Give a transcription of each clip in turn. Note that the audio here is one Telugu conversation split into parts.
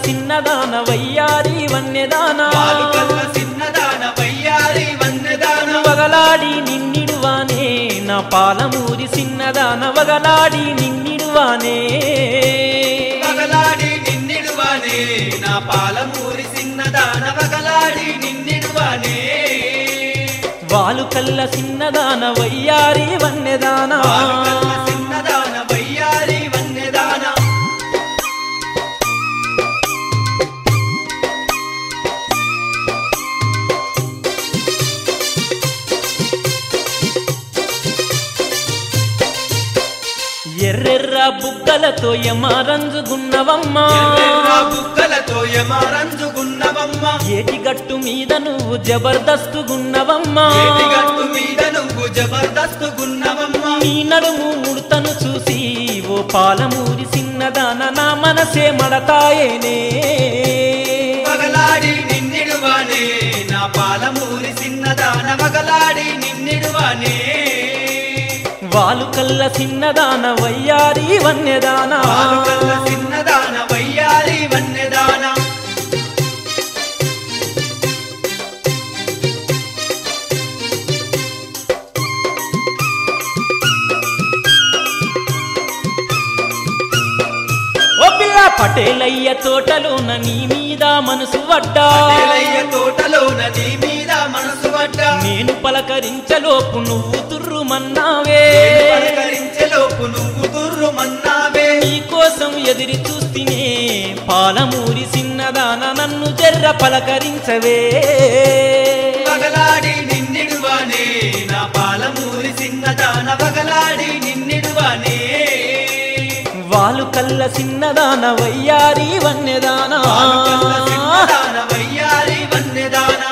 సిన్నదాన వయ్యారి వన్యదాన పాలుకల్ల చిన్నదాన వయ్యారి వన్నెదాన వగలాడి నిన్నిడువానే నా పాలమూరి సిన్నదాన వగలాడి నిన్నిడువానే పగలాడి నిన్నిడువానే నా పాలమూరి చిన్నదాన పగలాడి నిన్నిడువానే వాలు కల్ల సిన్నదాన వయ్యారి వన్యదాన పాలుకల్ల చిన్నదాన వయ్యారి వన్నెదాన ఎర్రెర్ర బుగ్గలతో యమారంజుగున్నవమ్మ ఎర్రెర్ర బుగ్గలతో యమారంజుగున్నవమ్మ ఏటి గట్టు మీద నువ్వు జబర్దస్తుగున్నవమ్మ ఏటిగట్టు మీద నువ్వు జబర్దస్తుగున్నవమ్మ నీ నడుము ముడతను చూసి ఓ పాలమూరి సిన్నదాన నా మనసే మడతాయేనే పగలాడి నిన్నిడువానే నా పాలమూరి చిన్నదాన పగలాడి నిన్నిడువానే వాలు కల్ల సిన్నదాన వయ్యారి వన్యదాన పాలుకల్ల చిన్నదాన వయ్యారి వన్నెదాన ఓ పిల్ల పటేలయ్య తోటలోన నీ మీద మనసు వడ్డా ఏలయ్య తోటలోన నీ మీద మనసు పడ్డా నేను పలకరించలోపు నువ్వు తుర్రుమన్నావే పలకరించెలోపు నువ్వు తుర్రుమన్నావే నీ కోసం ఎదిరి చూస్తేనే పాలమూరి సిన్నదాన నన్ను జర్ర పలకరించవే పగలాడి నిన్నిడువానే నా పాలమూరి చిన్నదాన పగలాడి నిన్నిడువానే వాలు కల్ల సిన్నదాన వయ్యారి వన్యదాన పాలుకల్ల చిన్నదాన వయ్యారి వన్నెదాన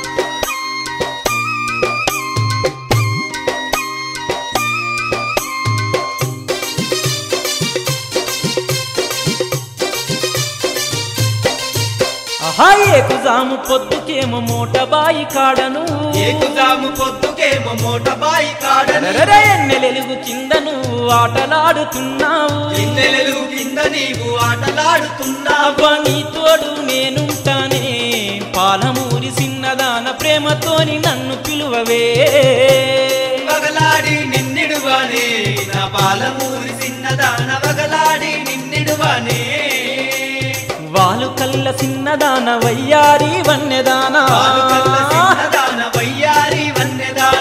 ఆహా ఏకుజాము పొద్దుకేమో మూటబాయి కాడను ఏకుజాము పొద్దుకేమో మోటబాయి కాడని అరెరెరె, ఎన్నెలెలుగు కింద నువ్వు ఆటలాడుతున్నావు ఇన్నెలలు కింద నీవు ఆటలాడుతున్నావు అబ్బా నీ తోడు నేనుంటానే పాలమూరి సిన్నదాన ప్రేమతోని నన్ను పిలువవే పగలాడి నిన్నిడువానే నా పాలమూరి చిన్నదాన పగలాడి నిన్నిడువానే వాలు కల్ల సిన్నదాన వయ్యారి వన్యదాన పాలుకల్ల చిన్నదాన వయ్యారి వన్నెదాన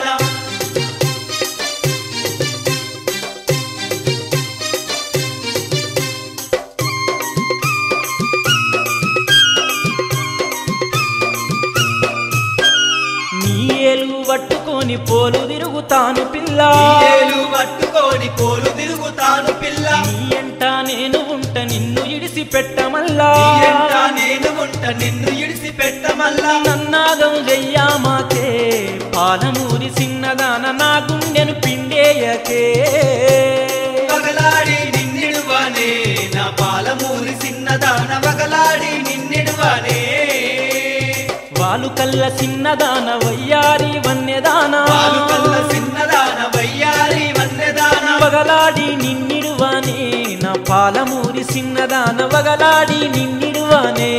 నీ ఏలు పట్టుకొని పోలు తిరుగుతాను పిల్ల ఏలు పట్టుకొని కోలు తిరుగుతాను పిల్ల నీ ఎంట నేను ఉంట నిన్ను ఇడిసి పెట్టమల్లా నీ ఎంట నేను ఉంట నిన్ను ఇడిసి పెట్టమల్లా నన్నాగం చెయ్యామాకే పాలమూరి సిన్నదాన నా గుండెను పిండేయకే పగలాడి నిన్నిడువానే నా పాలమూరి చిన్నదాన పగలాడి నిన్నిడువానే వాలు కల్ల సిన్నదాన వయ్యారి వన్యదాన పాలుకల్ల చిన్నదాన వయ్యారి వన్నెదాన వగలాడి నిన్నిడువానే నా పాలమూరి సిన్నదాన వగలాడి నిన్నిడువానే